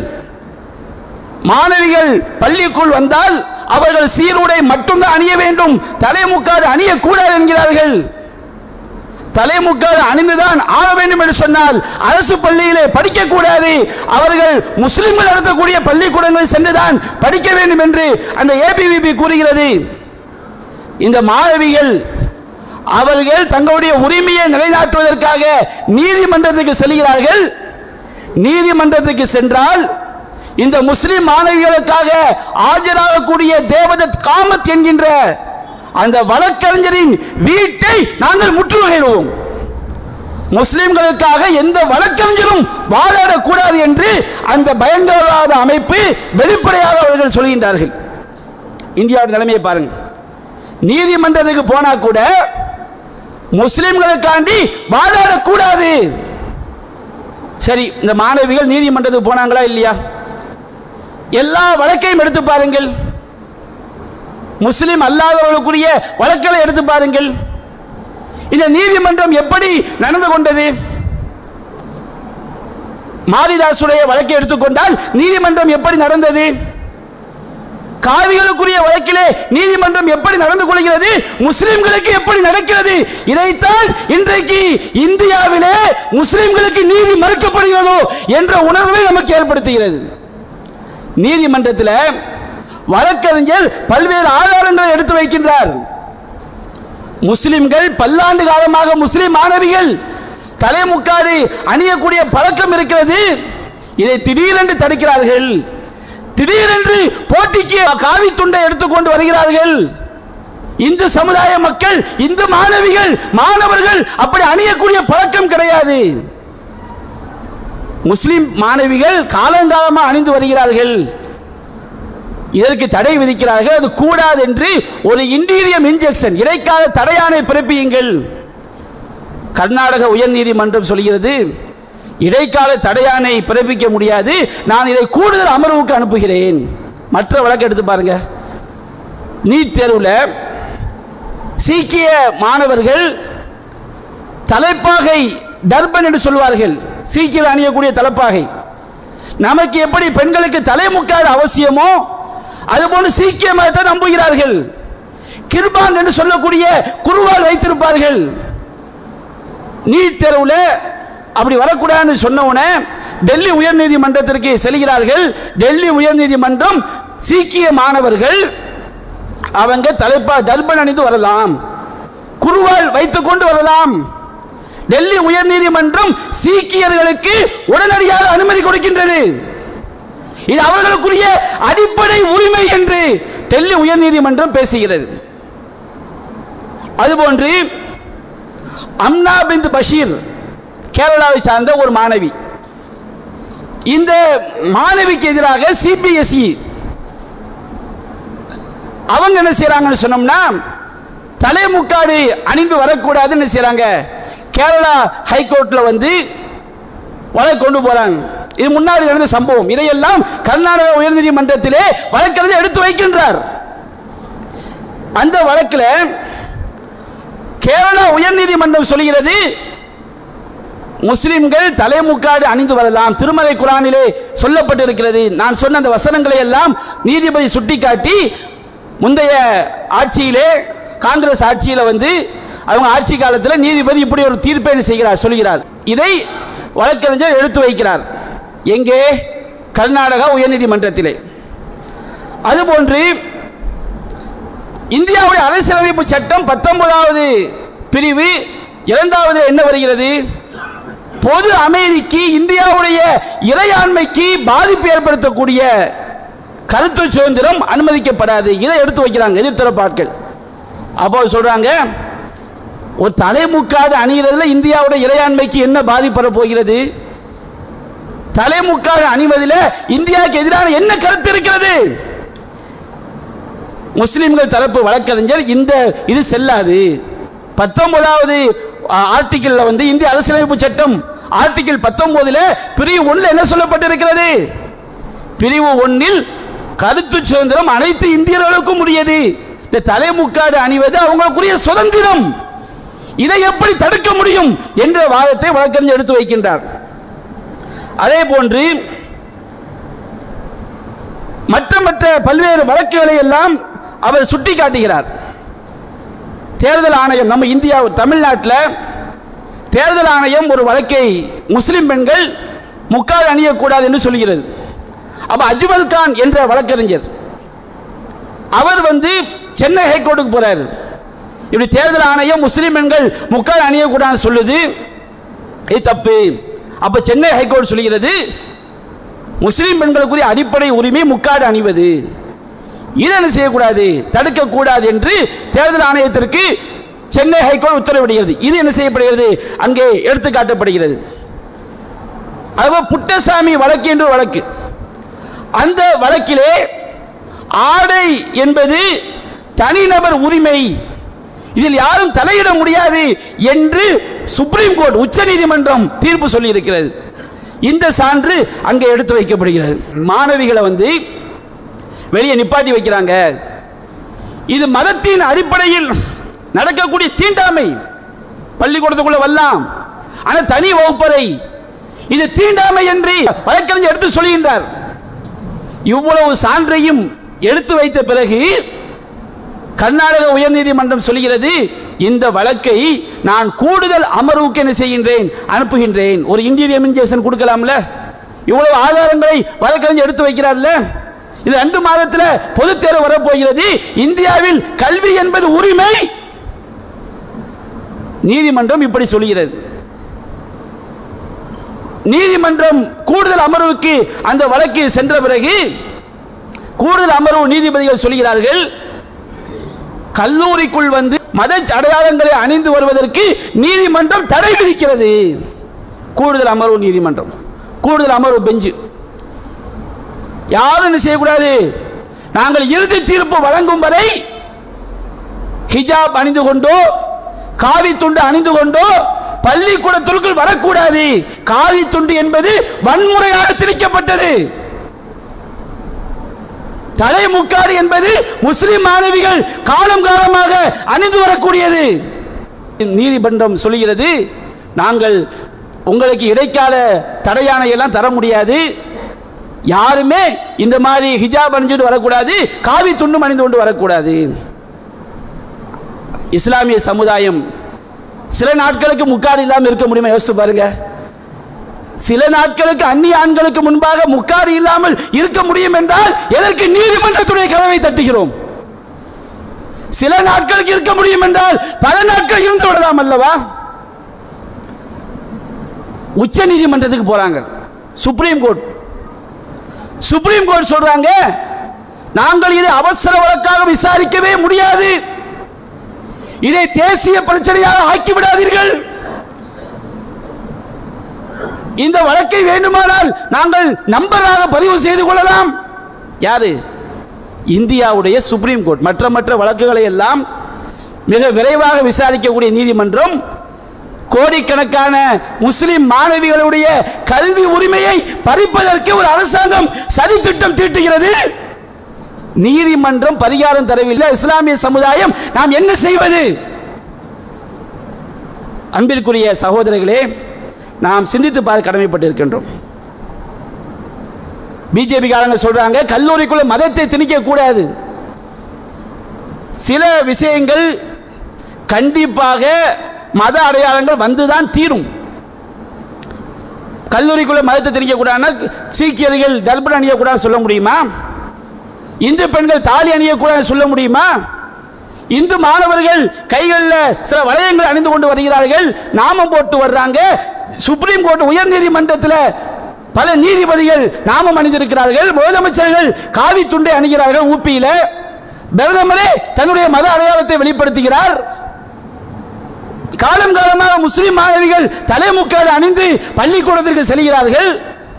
மாணவிகள் பள்ளிக்குள் வந்தால் அவர்கள் சீருடை மட்டும்தான் அணிய வேண்டும் தலைமுக்காடு அணியக்கூடாது என்கிறார்கள் தலைமுக்காடு அணிந்துதான் ஆக வேண்டும் என்று சொன்னால் அரசு பள்ளியிலே படிக்கக்கூடாது அவர்கள் முஸ்லிம்கள் நடத்தக்கூடிய பள்ளிக்கூடங்களில் சென்றுதான் படிக்க வேண்டும் என்று அந்த ஏபிவிபி கூறுகிறது இந்த மாணவிகள் அவர்கள் தங்களுடைய உரிமையை நிலைநாட்டுவதற்காக நீதிமன்றத்துக்கு செல்கிறார்கள் நீதிமன்றத்துக்கு சென்றால் இந்த முஸ்லிம் மாணவிகளுக்காக ஆஜராகக்கூடிய தேவதத் காமத் என்கின்ற அந்த வழக்கறிஞரின் வீட்டை நாங்கள் முற்றுகையிடுவோம் முஸ்லிம்களுக்காக எந்த வழக்கறிஞரும் வாதாடக்கூடாது என்று அந்த பயங்கரவாத அமைப்பு வெளிப்படையாக அவர்கள் சொல்கின்றார்கள் இந்தியாவுடைய நிலைமையை பாருங்க நீதிமன்றத்துக்கு போனா கூட முஸ்லிம்களுக்காண்டி வாதாடக்கூடாது சரி இந்த மாணவிகள் நீதிமன்றத்துக்கு போனாங்களா இல்லையா எல்லா வழக்கையும் எடுத்து பாருங்கள் முஸ்லிம் அல்லாதவர்களுக்குரிய வழக்குகளை எடுத்து பாருங்கள் இந்த நீதிமன்றம் எப்படி நடந்து கொண்டது மாரிதாசுடைய வழக்கை எடுத்துக்கொண்டால் நீதிமன்றம் எப்படி நடந்தது காவிகளுக்குரிய வழக்கிலே நீதிமன்றம் எப்படி நடந்து கொள்கிறது முஸ்லிம்களுக்கு எப்படி நடக்கிறது இதைத்தான் இன்றைக்கு இந்தியாவிலே முஸ்லிம்களுக்கு நீதி மறுக்கப்படுகிறதோ என்ற உணர்வை நமக்கு ஏற்படுத்துகிறது நீதிமன்றத்தில் வழக்கறிஞர் பல்வேறு ஆதாரங்களை எடுத்து வைக்கின்றார் முஸ்லிம்கள் பல்லாண்டு காலமாக முஸ்லிம் மாணவிகள் தலைமுக்காடு அணியக்கூடிய பழக்கம் இருக்கிறது இதை திடீரென்று தடுக்கிறார்கள் திடீரென்று போட்டிக்கு காவி துண்டை எடுத்துக்கொண்டு வருகிறார்கள் இந்து சமுதாய மக்கள் இந்து மாணவிகள் மாணவர்கள் அப்படி அணியக்கூடிய பழக்கம் கிடையாது முஸ்லிம் மாணவிகள் காலங்காலமாக அணிந்து வருகிறார்கள் இதற்கு தடை விதிக்கிறார்கள் அது கூடாது என்று ஒரு இன்டீரியம் இன்ஜெக்ஷன் இடைக்கால தடையானை பிறப்பியுங்கள் கர்நாடக உயர்நீதிமன்றம் சொல்கிறது இடைக்கால தடையானை பிறப்பிக்க முடியாது நான் இதை கூடுதல் அமர்வுக்கு அனுப்புகிறேன் மற்ற வழக்கு எடுத்து பாருங்க நீட் தேர்வில் சீக்கிய மாணவர்கள் தலைப்பாகை டர்பன் என்று சொல்வார்கள் சீக்கியர் அணியக்கூடிய தலைப்பாகை நமக்கு எப்படி பெண்களுக்கு தலைமுக்காடு அவசியமோ அதுபோன்று சீக்கிய மதத்தை நம்புகிறார்கள் கிர்பான் என்று சொல்லக்கூடிய குருவால் வைத்திருப்பார்கள் நீட் தேர்வில் அப்படி வரக்கூடாதுன்னு சொன்ன உடனே டெல்லி உயர்நீதிமன்றத்திற்கு செல்கிறார்கள் டெல்லி உயர்நீதிமன்றம் சீக்கிய மாணவர்கள் அவங்க தலைப்பா டர்பன் அணிந்து வரலாம் குருவால் வைத்துக் கொண்டு வரலாம் டெல்லி உயர்நீதிமன்றம் சீக்கியர்களுக்கு உடனடியாக அனுமதி கொடுக்கின்றது இது அவர்களுக்குரிய அடிப்படை உரிமை என்று டெல்லி உயர்நீதிமன்றம் பேசுகிறது அதுபோன்று அம்னா பிந்த் பஷீர் கேரளாவை சார்ந்த ஒரு மாணவி இந்த மாணவிக்கு எதிராக சிபிஎஸ்இ அவங்க என்ன செய்யறாங்கன்னு சொன்னோம்னா தலைமுக்காடு அணிந்து வரக்கூடாதுன்னு என்ன செய்யறாங்க கேரளா ஹைகோர்ட்ல வந்து வழக்கு கொண்டு போறாங்க இது முன்னாடி நடந்த சம்பவம் இதையெல்லாம் கர்நாடக உயர்நீதிமன்றத்திலே வழக்கறிஞர் எடுத்து வைக்கின்றார் அந்த வழக்கில் கேரளா உயர்நீதிமன்றம் சொல்கிறது முஸ்லிம்கள் தலைமுக்காடு அணிந்து வரலாம் திருமலை குரானிலே சொல்லப்பட்டிருக்கிறது நான் சொன்ன அந்த வசனங்களை எல்லாம் நீதிபதி சுட்டிக்காட்டி முந்தைய ஆட்சியிலே காங்கிரஸ் ஆட்சியில் வந்து அவங்க ஆட்சி காலத்தில் நீதிபதி இப்படி ஒரு தீர்ப்பை செய்கிறார் சொல்கிறார் இதை வழக்கறிஞர் எடுத்து வைக்கிறார் எங்கே கர்நாடகா உயர்நீதிமன்றத்திலே அதுபோன்று இந்தியாவுடைய அரசியலமைப்பு சட்டம் பத்தொன்பதாவது பிரிவு இரண்டாவது என்ன வருகிறது பொது அமைதிக்கு இந்தியாவுடைய இறையாண்மைக்கு பாதிப்பு ஏற்படுத்தக்கூடிய கருத்து சுதந்திரம் அனுமதிக்கப்படாது இதை எடுத்து வைக்கிறாங்க எதிர்த்தரப்பாட்கள் அப்போ சொல்றாங்க ஒரு தலைமுக்காடு அணிகிறதுல இந்தியாவுடைய இறையாண்மைக்கு என்ன பாதிப்பு போகிறது தலைமுக்காடு அணிவதில் இந்தியாவுக்கு எதிரான என்ன கருத்து இருக்கிறது முஸ்லிம்கள் தரப்பு வழக்கறிஞர் இந்த இது செல்லாது பத்தொன்பதாவது ஆர்டிகிள் வந்து இந்திய அரசியலமைப்பு சட்டம் ஆர்டிகிள் பத்தொன்பதுல பிரிவு ஒன்றில் என்ன சொல்லப்பட்டிருக்கிறது பிரிவு ஒன்றில் கருத்து சுதந்திரம் அனைத்து இந்தியர்களுக்கும் உரியது இந்த தலைமுக்காடு அணிவது அவங்களுக்குரிய சுதந்திரம் இதை எப்படி தடுக்க முடியும் என்ற வாதத்தை வழக்கறிஞர் எடுத்து வைக்கின்றார் அதே போன்று மற்ற மற்ற பல்வேறு வழக்குகளை எல்லாம் அவர் சுட்டி காட்டுகிறார் தேர்தல் ஆணையம் நம்ம இந்தியா தமிழ்நாட்டில் தேர்தல் ஆணையம் ஒரு வழக்கை முஸ்லிம் பெண்கள் முக்கால் அணியக்கூடாது என்று சொல்கிறது அப்ப அஜ்மல் கான் என்ற வழக்கறிஞர் அவர் வந்து சென்னை ஹைகோர்ட்டுக்கு போறாரு இப்படி தேர்தல் ஆணையம் முஸ்லிம் பெண்கள் முக்கால் அணியக்கூடாதுன்னு சொல்லுது இது தப்பு அப்ப சென்னை ஹைகோர்ட் சொல்கிறது முஸ்லிம் பெண்களுக்குரிய அடிப்படை உரிமை முக்காடு அணிவது இதை என்ன செய்யக்கூடாது தடுக்கக்கூடாது என்று தேர்தல் ஆணையத்திற்கு சென்னை ஹைகோர்ட் உத்தரவிடுகிறது இது என்ன செய்யப்படுகிறது அங்கே எடுத்து காட்டப்படுகிறது அதுபோல் புட்டசாமி வழக்கு என்று வழக்கு அந்த வழக்கிலே ஆடை என்பது தனிநபர் உரிமை இதில் யாரும் தலையிட முடியாது என்று சுப்ரீம் கோர்ட் உச்ச நீதிமன்றம் தீர்ப்பு சொல்லி இருக்கிறது இந்த சான்று அங்கே எடுத்து வைக்கப்படுகிறது மாணவிகளை வந்து வெளியே நிப்பாட்டி வைக்கிறாங்க இது மதத்தின் அடிப்படையில் நடக்கக்கூடிய தீண்டாமை பள்ளிக்கூடத்துக்குள்ள வரலாம் ஆனால் தனி வகுப்பறை இது தீண்டாமை என்று வழக்கறிஞர் எடுத்து சொல்கின்றார் இவ்வளவு சான்றையும் எடுத்து வைத்த பிறகு கர்நாடக உயர்நீதிமன்றம் சொல்கிறது இந்த வழக்கை நான் கூடுதல் அமர்வுக்கு என்ன செய்கின்றேன் அனுப்புகின்றேன் ஒரு இன்டீரியர் இன்ஜெக்ஷன் கொடுக்கலாம்ல இவ்வளவு ஆதாரங்களை வழக்கறிஞர் எடுத்து வைக்கிறார்ல இது ரெண்டு மாதத்தில் பொது தேர்வு வரப்போகிறது இந்தியாவில் கல்வி என்பது உரிமை நீதிமன்றம் இப்படி சொல்கிறது நீதிமன்றம் கூடுதல் அமர்வுக்கு அந்த வழக்கு சென்ற பிறகு கூடுதல் அமர்வு நீதிபதிகள் சொல்கிறார்கள் கல்லூரிக்குள் வந்து மத அடையாளங்களை அணிந்து வருவதற்கு நீதிமன்றம் தடை விதிக்கிறது கூடுதல் அமர்வு நீதிமன்றம் கூடுதல் அமர்வு பெஞ்சு யாரும் என்ன செய்யக்கூடாது நாங்கள் இறுதி தீர்ப்பு வழங்கும் வரை ஹிஜாப் அணிந்து கொண்டோ காவி துண்டு அணிந்து கொண்டோ பள்ளிக்கூடத்திற்குள் வரக்கூடாது காவி துண்டு என்பது வன்முறையாக திணிக்கப்பட்டது தலைமுக்காடு என்பது முஸ்லிம் மாணவிகள் காலம் காலமாக அணிந்து வரக்கூடியது நீதிமன்றம் சொல்கிறது நாங்கள் உங்களுக்கு இடைக்கால தடையானை எல்லாம் தர முடியாது யாருமே இந்த மாதிரி ஹிஜாப் அணிஞ்சுட்டு வரக்கூடாது காவி துண்டும் அணிந்து கொண்டு வரக்கூடாது இஸ்லாமிய சமுதாயம் சில நாட்களுக்கு முக்காடு இல்லாமல் இருக்க முடியுமா யோசித்து பாருங்க சில நாட்களுக்கு அந்நிய ஆண்களுக்கு முன்பாக முக்காடு இல்லாமல் இருக்க முடியும் என்றால் எதற்கு நீதிமன்றத்துடைய கதவை தட்டுகிறோம் சில நாட்களுக்கு இருக்க முடியும் என்றால் பல நாட்கள் இருந்து விடலாம் அல்லவா உச்ச நீதிமன்றத்துக்கு போறாங்க சுப்ரீம் கோர்ட் சுப்ரீம் கோர்ட் சொல்றாங்க நாங்கள் இதை அவசர வழக்காக விசாரிக்கவே முடியாது இதை தேசிய பிரச்சனையாக ஆக்கி விடாதீர்கள் இந்த வழக்கை வேண்டுமானால் நாங்கள் நம்பராக பதிவு செய்து கொள்ளலாம் யாரு இந்தியாவுடைய சுப்ரீம் கோர்ட் மற்ற மற்ற வழக்குகளை எல்லாம் மிக விரைவாக விசாரிக்கக்கூடிய நீதிமன்றம் கோடிக்கணக்கான முஸ்லிம் மாணவிகளுடைய கல்வி உரிமையை பறிப்பதற்கு ஒரு அரசாங்கம் சதித்திட்டம் தீட்டுகிறது நீதிமன்றம் பரிகாரம் தரவில்லை இஸ்லாமிய சமுதாயம் நாம் என்ன செய்வது அன்பிற்குரிய சகோதரர்களே நாம் சிந்தித்து பார்க்க கடமைப்பட்டிருக்கின்றோம் பிஜேபி காரங்க சொல்றாங்க கல்லூரிக்குள்ள மதத்தை திணிக்க கூடாது சில விஷயங்கள் கண்டிப்பாக மத அடையாளங்கள் வந்துதான் தீரும் கல்லூரிக்குள்ள மதத்தை திணிக்க கூடாதுன்னா சீக்கியர்கள் டல்பன் அணியக்கூடாதுன்னு சொல்ல முடியுமா இந்து பெண்கள் தாலி அணியக்கூடாதுன்னு சொல்ல முடியுமா இந்து மாணவர்கள் கைகளில் சில வளையங்கள் அணிந்து கொண்டு வருகிறார்கள் நாமம் போட்டு வர்றாங்க சுப்ரீம் கோர்ட் உயர் நீதிமன்றத்தில் பல நீதிபதிகள் நாமம் அணிந்திருக்கிறார்கள் முதலமைச்சர்கள் காவி துண்டை அணிகிறார்கள் ஊப்பியில பிரதமரே தன்னுடைய மத அடையாளத்தை வெளிப்படுத்துகிறார் காலம் காலமாக முஸ்லிம் மாணவிகள் தலைமுக்காடு அணிந்து பள்ளிக்கூடத்திற்கு செல்கிறார்கள்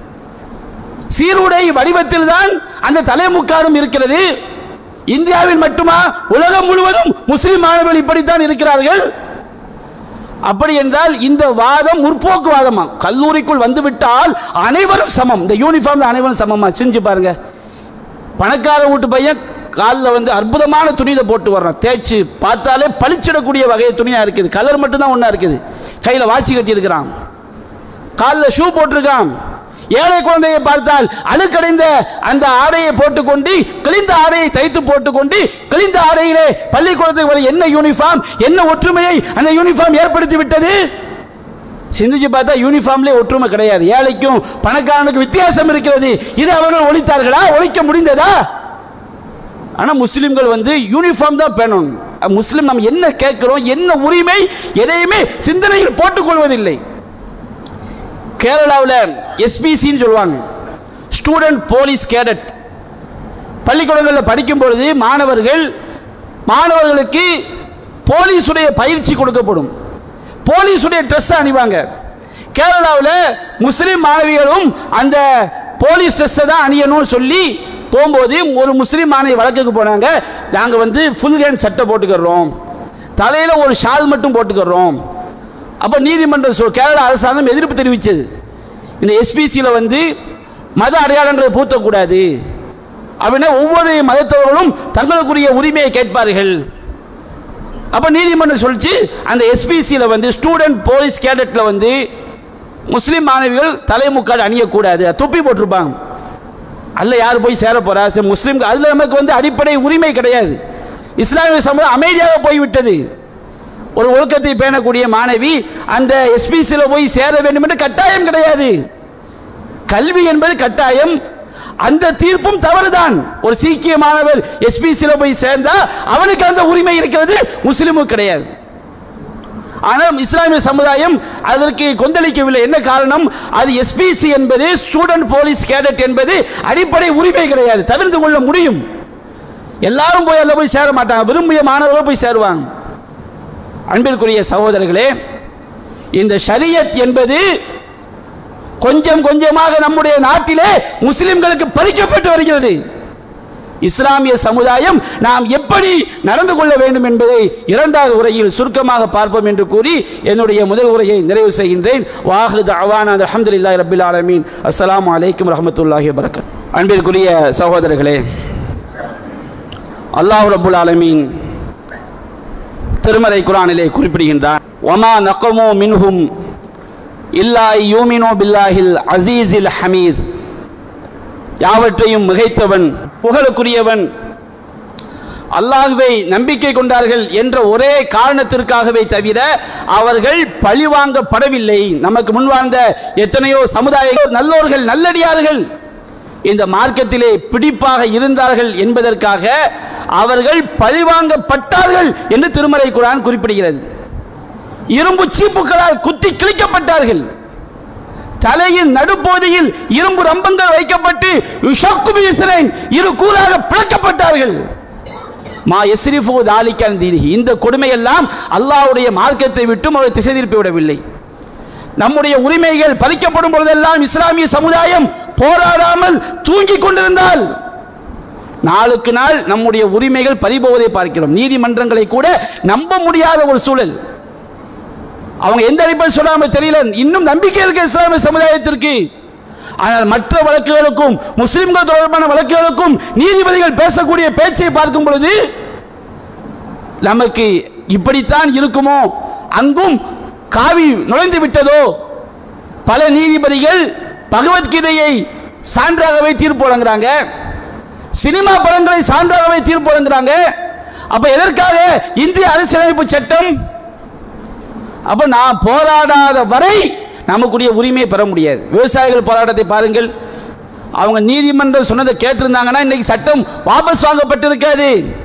சீருடை வடிவத்தில் தான் அந்த தலைமுக்காடும் இருக்கிறது இந்தியாவில் மட்டுமா உலகம் முழுவதும் முஸ்லிம் மாணவர்கள் இப்படித்தான் இருக்கிறார்கள் அப்படி என்றால் இந்த வாதம் முற்போக்கு வாதமா கல்லூரிக்குள் வந்துவிட்டால் அனைவரும் சமம் இந்த யூனிஃபார்ம் அனைவரும் சமமா செஞ்சு பாருங்க பணக்கார வீட்டு பையன் காலில் வந்து அற்புதமான துணியை போட்டு வர்றான் தேய்ச்சி பார்த்தாலே பளிச்சிடக்கூடிய வகையை துணியாக இருக்குது கலர் மட்டும்தான் ஒன்றா இருக்குது கையில் வாட்சி கட்டி இருக்கிறான் காலில் ஷூ போட்டிருக்கான் ஏழை குழந்தையை பார்த்தால் அழுக்கடைந்த அந்த ஆடையை போட்டுக்கொண்டு கிழிந்த ஆடையை தைத்து போட்டுக்கொண்டு கிழிந்த ஆடையிலே பள்ளிக்கூடத்துக்கு வர என்ன யூனிஃபார்ம் என்ன ஒற்றுமையை அந்த யூனிஃபார்ம் ஏற்படுத்தி விட்டது சிந்திச்சு பார்த்தா யூனிஃபார்ம்லேயே ஒற்றுமை கிடையாது ஏழைக்கும் பணக்காரனுக்கு வித்தியாசம் இருக்கிறது இது அவர்கள் ஒழித்தார்களா ஒழிக்க முடிந்ததா ஆனால் முஸ்லிம்கள் வந்து யூனிஃபார்ம் தான் பேணும் முஸ்லிம் நம்ம என்ன கேட்கிறோம் என்ன உரிமை எதையுமே சிந்தனையில் போட்டுக்கொள்வதில்லை கேரளாவில் எஸ்பிசின்னு சொல்லுவாங்க ஸ்டூடெண்ட் போலீஸ் கேடட் பள்ளிக்கூடங்களில் படிக்கும் பொழுது மாணவர்கள் மாணவர்களுக்கு போலீஸுடைய பயிற்சி கொடுக்கப்படும் போலீஸுடைய ட்ரெஸ் அணிவாங்க கேரளாவில் முஸ்லீம் மாணவிகளும் அந்த போலீஸ் ட்ரெஸ்ஸை தான் அணியணும்னு சொல்லி போகும்போது ஒரு முஸ்லீம் மாணவி வழக்குக்கு போனாங்க நாங்கள் வந்து ஃபுல் ஹேண்ட் சட்டை போட்டுக்கிறோம் தலையில் ஒரு ஷால் மட்டும் போட்டுக்கிறோம் அப்போ நீதிமன்றம் சொல் கேரளா அரசாங்கம் எதிர்ப்பு தெரிவித்தது இந்த எஸ்பிசியில் வந்து மத அடையாளங்களை பூத்தக்கூடாது அப்படின்னா ஒவ்வொரு மதத்தவர்களும் தங்களுக்குரிய உரிமையை கேட்பார்கள் அப்போ நீதிமன்றம் சொல்லிச்சு அந்த எஸ்பிசியில் வந்து ஸ்டூடெண்ட் போலீஸ் கேடட்டில் வந்து முஸ்லீம் மாணவிகள் தலைமுக்காடு அணியக்கூடாது தொப்பி போட்டிருப்பாங்க அல்ல யார் போய் சேர போறா சரி முஸ்லீம் அதில் நமக்கு வந்து அடிப்படை உரிமை கிடையாது இஸ்லாமிய சமுதாயம் அமைதியாக போய்விட்டது ஒரு ஒழுக்கத்தை பேணக்கூடிய மாணவி அந்த எஸ்பிசியில் போய் சேர வேண்டும் என்று கட்டாயம் கிடையாது கல்வி என்பது கட்டாயம் அந்த தீர்ப்பும் தவறுதான் ஒரு சீக்கிய மாணவர் எஸ்பிசியில் போய் சேர்ந்தா அவனுக்கு அந்த உரிமை இருக்கிறது முஸ்லிமும் கிடையாது ஆனால் இஸ்லாமிய சமுதாயம் அதற்கு கொந்தளிக்கவில்லை என்ன காரணம் அது எஸ்பிசி என்பது ஸ்டூடெண்ட் போலீஸ் கேடட் என்பது அடிப்படை உரிமை கிடையாது தவிர்த்து கொள்ள முடியும் எல்லாரும் போய் அதில் போய் சேர மாட்டாங்க விரும்பிய மாணவர்கள் போய் சேருவாங்க அன்பிற்குரிய சகோதரர்களே இந்த ஷரியத் என்பது கொஞ்சம் கொஞ்சமாக நம்முடைய நாட்டிலே முஸ்லிம்களுக்கு பறிக்கப்பட்டு வருகிறது இஸ்லாமிய சமுதாயம் நாம் எப்படி நடந்து கொள்ள வேண்டும் என்பதை இரண்டாவது உரையில் சுருக்கமாக பார்ப்போம் என்று கூறி என்னுடைய முதல் உரையை நிறைவு செய்கின்றேன் வாஹித் அவானா அலமதுல்லாஹி ரபில் ஆலமீன் அஸ்ஸலாமு அலைக்கும் ரஹமத்துல்லாஹி வபரகாத் அன்பிற்குரிய சகோதரர்களே அல்லாஹ் ரபுல் ஆலமீன் திருமறை குரானிலே குறிப்பிடுகின்றார் ஒமா நகமோ மின்ஹும் இல்லா யூமினோ பில்லாஹில் அசீஸில் ஹமீத் யாவற்றையும் மிகைத்தவன் புகழுக்குரியவன் அல்லாஹுவை நம்பிக்கை கொண்டார்கள் என்ற ஒரே காரணத்திற்காகவே தவிர அவர்கள் பழிவாங்கப்படவில்லை நமக்கு முன் வாழ்ந்த எத்தனையோ சமுதாய நல்லோர்கள் நல்லடியார்கள் இந்த மார்க்கத்திலே பிடிப்பாக இருந்தார்கள் என்பதற்காக அவர்கள் பழிவாங்கப்பட்டார்கள் என்று திருமறை குரான் குறிப்பிடுகிறது இரும்பு சீப்புகளால் குத்தி கிழிக்கப்பட்டார்கள் தலையின் நடுப்பகுதியில் இரும்பு ரம்பங்கள் வைக்கப்பட்டு யுஷக்கு இஸ்ரேன் இரு கூறாக பிளக்கப்பட்டார்கள் மா எஸ்ரிஃபு தாலிக்கான் தீனிகி இந்த கொடுமையெல்லாம் அல்லாஹ்வுடைய மார்க்கத்தை விட்டும் அவர் திசை திருப்பி விடவில்லை நம்முடைய உரிமைகள் பறிக்கப்படும் பொழுதெல்லாம் இஸ்லாமிய சமுதாயம் போராடாமல் தூங்கிக் கொண்டிருந்தால் நாளுக்கு நாள் நம்முடைய உரிமைகள் பறிபோவதை பார்க்கிறோம் நீதிமன்றங்களை கூட நம்ப முடியாத ஒரு சூழல் அவங்க எந்த அடிப்படை சொல்லாம தெரியல இன்னும் நம்பிக்கை இருக்கு இஸ்லாமிய சமுதாயத்திற்கு ஆனால் மற்ற வழக்குகளுக்கும் முஸ்லிம்கள் தொடர்பான வழக்குகளுக்கும் நீதிபதிகள் பேசக்கூடிய பேச்சை பார்க்கும் பொழுது நமக்கு இப்படித்தான் இருக்குமோ அங்கும் காவி நுழைந்து விட்டதோ பல நீதிபதிகள் பகவத்கீதையை சான்றாகவே தீர்ப்பு வழங்குறாங்க சினிமா படங்களை சான்றாகவே தீர்ப்பு வழங்குறாங்க அப்ப எதற்காக இந்திய அரசியலமைப்பு சட்டம் அப்ப நான் போராடாத வரை நமக்குரிய உரிமையை பெற முடியாது விவசாயிகள் போராட்டத்தை பாருங்கள் அவங்க நீதிமன்றம் சொன்னதை கேட்டிருந்தாங்கன்னா இன்னைக்கு சட்டம் வாபஸ் வாங்கப்பட்டிருக்காது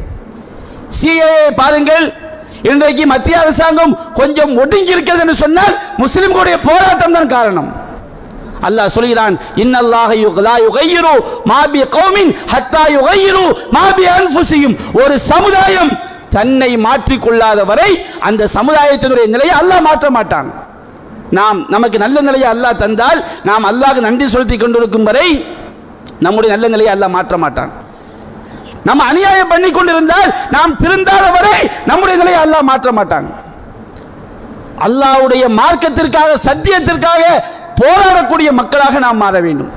சிஏ பாருங்கள் இன்றைக்கு மத்திய அரசாங்கம் கொஞ்சம் ஒடுங்கி இருக்கிறது என்று சொன்னால் முஸ்லிம்களுடைய போராட்டம் தான் காரணம் அல்லாஹ் சொல்கிறான் இன்னல்லாஹ யுகலா யுகையிரு மாபி கௌமின் ஹத்தா யுகையிரு மாபி அன்ஃபுசியும் ஒரு சமுதாயம் தன்னை மாற்றிக்கொள்ளாத வரை அந்த சமுதாயத்தினுடைய நிலையை அல்லாஹ் மாற்ற மாட்டான் நாம் நமக்கு நல்ல நிலையை அல்லாஹ் தந்தால் நாம் அல்லாஹ்க்கு நன்றி செலுத்தி கொண்டிருக்கும் வரை நம்முடைய நல்ல நிலையை அல்லாஹ் மாற்ற மாட்டான் நம்ம அநியாயம் பண்ணி கொண்டிருந்தால் நாம் திருந்தாத வரை நம்முடைய நிலையை அல்லாஹ் மாற்ற மாட்டான் அல்லாஹ்வுடைய மார்க்கத்திற்காக சத்தியத்திற்காக போராடக்கூடிய மக்களாக நாம் மாற வேண்டும்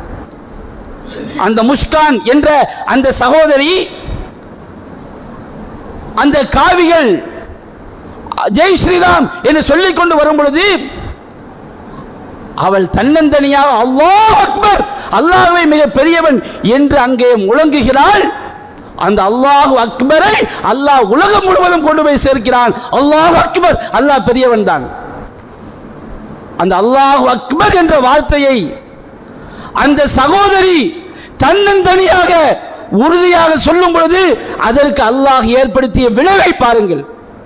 அந்த முஷ்கான் என்ற அந்த சகோதரி அந்த காவிகள் ஜெய் ஸ்ரீராம் என்று சொல்லிக் கொண்டு வரும் பொழுது அவள் தன்னந்தனியாக அல்லாஹ் அக்பர் அல்லாஹ்வை மிக பெரியவன் என்று அங்கே முழங்குகிறாள் அந்த அல்லாஹ் அக்பரை அல்லாஹ் உலகம் முழுவதும் கொண்டு போய் சேர்க்கிறான் அல்லாஹ் அக்பர் அல்லாஹ் பெரியவன் தான் அந்த அல்லாஹ் அக்பர் என்ற வார்த்தையை அந்த சகோதரி தன்னந்தனியாக உறுதியாக சொல்லும் பொழுது அதற்கு அல்லாஹ் ஏற்படுத்திய விளைவை பாருங்கள்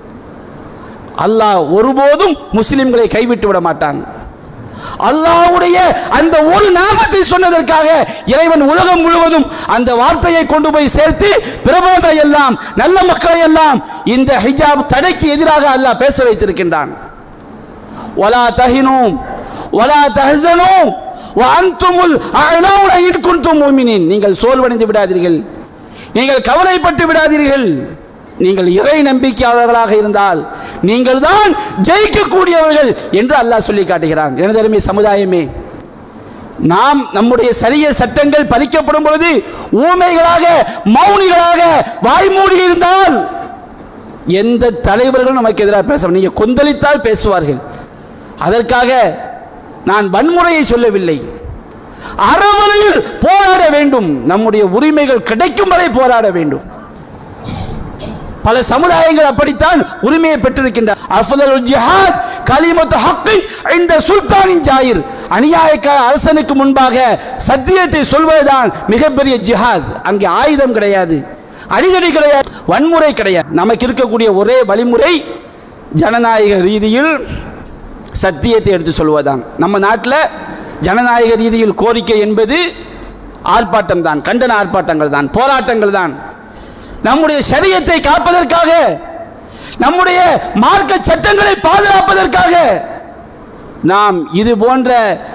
அல்லாஹ் ஒருபோதும் முஸ்லிம்களை கைவிட்டு விட மாட்டான் அல்லாஹ்வுடைய அந்த ஒரு நாமத்தை சொன்னதற்காக இறைவன் உலகம் முழுவதும் அந்த வார்த்தையை கொண்டு போய் சேர்த்து பிரபலங்களை எல்லாம் நல்ல மக்களை எல்லாம் இந்த ஹிஜாப் தடைக்கு எதிராக அல்லாஹ் பேச வைத்திருக்கின்றான் ولا تهنوا ولا تحزنوا وانتم الاعلون ان كنتم مؤمنين நீங்கள் சோல்வடைந்து விடாதீர்கள் நீங்கள் கவலைப்பட்டு விடாதீர்கள் நீங்கள் இறை நம்பிக்கையாளர்களாக இருந்தால் நீங்கள் தான் ஜெயிக்கக்கூடியவர்கள் என்று அல்லாஹ் சொல்லி காட்டுகிறான் எனது அருமை சமுதாயமே நாம் நம்முடைய சரிய சட்டங்கள் பறிக்கப்படும் பொழுது ஊமைகளாக மௌனிகளாக வாய்மூடி இருந்தால் எந்த தலைவர்களும் நமக்கு எதிராக பேச நீங்க கொந்தளித்தால் பேசுவார்கள் அதற்காக நான் வன்முறையை சொல்லவில்லை அறவழியில் போராட வேண்டும் நம்முடைய உரிமைகள் கிடைக்கும் வரை போராட வேண்டும் பல சமுதாயங்கள் அப்படித்தான் உரிமையை பெற்றிருக்கின்ற அஃதலுல் ஜிஹாத் கலிமத்து ஹக்கின் இந்த சுல்தானின் ஜாயிர் அநியாயக்கார அரசனுக்கு முன்பாக சத்தியத்தை சொல்வதுதான் மிகப்பெரிய ஜிஹாத் அங்கே ஆயுதம் கிடையாது அடிதடி கிடையாது வன்முறை கிடையாது நமக்கு இருக்கக்கூடிய ஒரே வழிமுறை ஜனநாயக ரீதியில் சத்தியத்தை எடுத்து சொல்வதுதான் நம்ம நாட்டில் ஜனநாயக ரீதியில் கோரிக்கை என்பது ஆர்ப்பாட்டம் தான் கண்டன ஆர்ப்பாட்டங்கள் தான் போராட்டங்கள் தான் நம்முடைய சரியத்தை காப்பதற்காக நம்முடைய மார்க்க சட்டங்களை பாதுகாப்பதற்காக நாம் இது போன்ற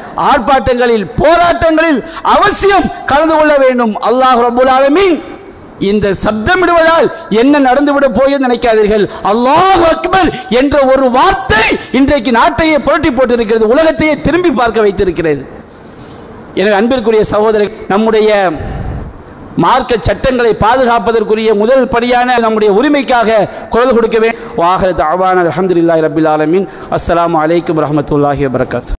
ஆர்ப்பாட்டங்களில் போராட்டங்களில் அவசியம் கலந்து கொள்ள வேண்டும் அல்லாஹ் ரபுல் ஆலமீன் இந்த சப்தமிடுவதால் என்ன நடந்துவிட போய் நினைக்காதீர்கள் அல்லாஹ் அக்பர் என்ற ஒரு வார்த்தை இன்றைக்கு நாட்டையே புரட்டி போட்டிருக்கிறது உலகத்தையே திரும்பி பார்க்க வைத்திருக்கிறது எனவே அன்பிற்குரிய சகோதரர் நம்முடைய மார்க்க சட்டங்களை பாதுகாப்பதற்குரிய முதல் படியான நம்முடைய உரிமைக்காக குரல் கொடுக்கவே வாஹர் தாவான அலமதுல்லாஹி ரபில் ஆலமீன் அஸ்ஸலாமு அலைக்கும் வரஹ்மத்துல்லாஹி வபரகாத்து